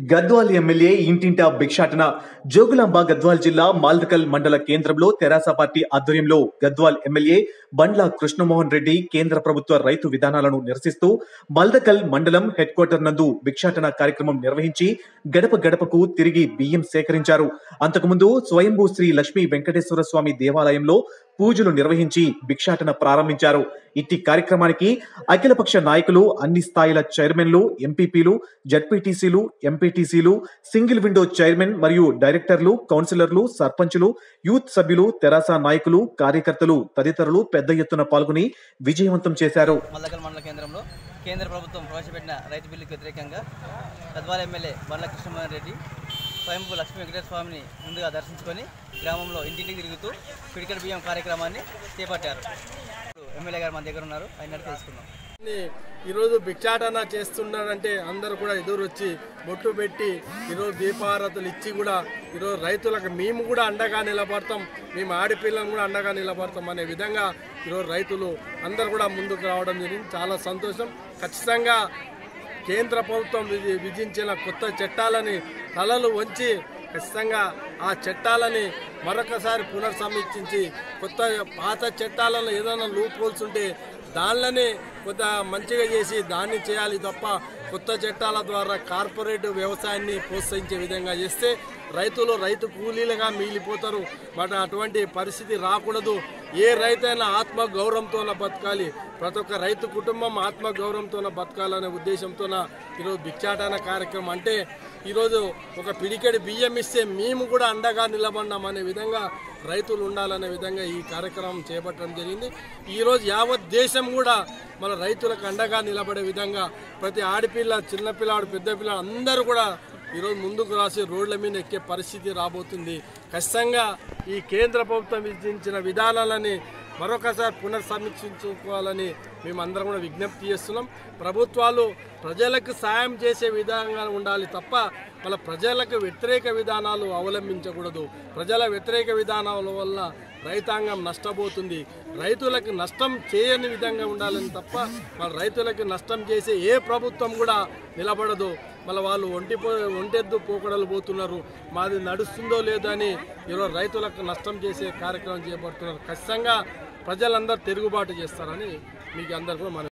Gadwal MLA ఇంటింటా భిక్షాటన జోగులాంబ గద్వాల్ జిల్లా మాల్దకల్ మండల కేంద్రంలో తెరాస పార్టీ ఆధ్వర్యంలో గద్వాల్ ఎమ్మెల్యే బండ్ల కృష్ణమోహన్ రెడ్డి కేంద్ర ప్రభుత్వ రైతు విధానాలను నిరసిస్తూ మల్దకల్ మండలం హెడ్ క్వార్టర్ నందు భిక్షాటన కార్యక్రమం నిర్వహించి గడప గడపకు తిరిగి బియ్యం సేకరించారు అంతకుముందు స్వయంభూ శ్రీ లక్ష్మీ వెంకటేశ్వర స్వామి దేవాలయంలో పూజలు నిర్వహించి భిక్షాటన ప్రారంభించారు ఇట్టి కార్యక్రమానికి అఖిలపక్ష నాయకులు అన్ని స్థాయిల చైర్మన్లు ఎంపీపీలు జడ్పీటీసీలు ఎంపీటీసీలు సింగిల్ విండో చైర్మన్ మరియు డైరెక్టర్లు కౌన్సిలర్లు సర్పంచులు యూత్ సభ్యులు తెరాస నాయకులు కార్యకర్తలు తదితరులు పెద్ద ఎత్తున పాల్గొని విజయవంతం చేశారు మల్లకల్ మండల కేంద్రంలో కేంద్ర ప్రభుత్వం ప్రవేశపెట్టిన రైతు బిల్లుకు వ్యతిరేకంగా గద్వాల ఎమ్మెల్యే బండ్ల కృష్ణమోహన్ రెడ్డి స్వయంభూ లక్ష్మీ వెంకటేశ్వర స్వామిని ముందుగా దర్శించుకొని గ్రామంలో ఇంటింటికి తిరుగుతూ పిడికల బియ్యం కార్యక్రమాన్ని చేపట్టారు ఇప్పుడు ఎమ్మెల్యే గారు మన దగ్గర ఉన్నారు ఆయన అడిగి తెలుసుకుందాం ని ఈరోజు భిక్షాటన చేస్తున్నారంటే అందరూ కూడా ఎదురు వచ్చి బొట్టు పెట్టి ఈరోజు దీపారతులు ఇచ్చి కూడా ఈరోజు రైతులకు మేము కూడా అండగా నిలబడతాం మేము ఆడపిల్లం కూడా అండగా నిలబడతాం అనే విధంగా ఈరోజు రైతులు అందరూ కూడా ముందుకు రావడం జరిగింది చాలా సంతోషం ఖచ్చితంగా కేంద్ర ప్రభుత్వం విధి విధించిన కొత్త చట్టాలని తలలు వంచి ఖచ్చితంగా ఆ చట్టాలని మరొకసారి పునర్సమీక్షించి కొత్త పాత చట్టాలను ఏదైనా లూప్ హోల్స్ ఉంటే దానిని కొంత మంచిగా చేసి దాన్ని చేయాలి తప్ప కొత్త చట్టాల ద్వారా కార్పొరేట్ వ్యవసాయాన్ని ప్రోత్సహించే విధంగా చేస్తే రైతులు రైతు కూలీలుగా మిగిలిపోతారు బట్ అటువంటి పరిస్థితి రాకూడదు ఏ రైతైనా ఆత్మ గౌరవంతోన బతకాలి ప్రతి ఒక్క రైతు కుటుంబం ఆత్మ గౌరవంతోన బతకాలనే ఉద్దేశంతోన ఈరోజు భిక్షాటన కార్యక్రమం అంటే ఈరోజు ఒక పిడికెడి బియ్యం ఇస్తే మేము కూడా అండగా నిలబడినాం అనే విధంగా రైతులు ఉండాలనే విధంగా ఈ కార్యక్రమం చేపట్టడం జరిగింది ఈరోజు యావత్ దేశం కూడా మన రైతులకు అండగా నిలబడే విధంగా ప్రతి ఆడపిల్ల చిన్నపిల్లాడు పెద్ద పిల్లాడు అందరూ కూడా ఈరోజు ముందుకు రాసి రోడ్ల మీద ఎక్కే పరిస్థితి రాబోతుంది ఖచ్చితంగా ఈ కేంద్ర ప్రభుత్వం విధించిన విధానాలని మరొకసారి పునర్సమీక్షించుకోవాలని మేమందరం కూడా విజ్ఞప్తి చేస్తున్నాం ప్రభుత్వాలు ప్రజలకు సాయం చేసే విధంగా ఉండాలి తప్ప మన ప్రజలకు వ్యతిరేక విధానాలు అవలంబించకూడదు ప్రజల వ్యతిరేక విధానాల వల్ల రైతాంగం నష్టపోతుంది రైతులకు నష్టం చేయని విధంగా ఉండాలని తప్ప మన రైతులకు నష్టం చేసే ఏ ప్రభుత్వం కూడా నిలబడదు మళ్ళీ వాళ్ళు ఒంటి పో ఒంటెద్దు పోకడలు పోతున్నారు మాది నడుస్తుందో లేదో అని ఈరోజు రైతులకు నష్టం చేసే కార్యక్రమం చేపడుతున్నారు ఖచ్చితంగా ప్రజలందరూ తిరుగుబాటు చేస్తారని మీకు అందరు కూడా మనం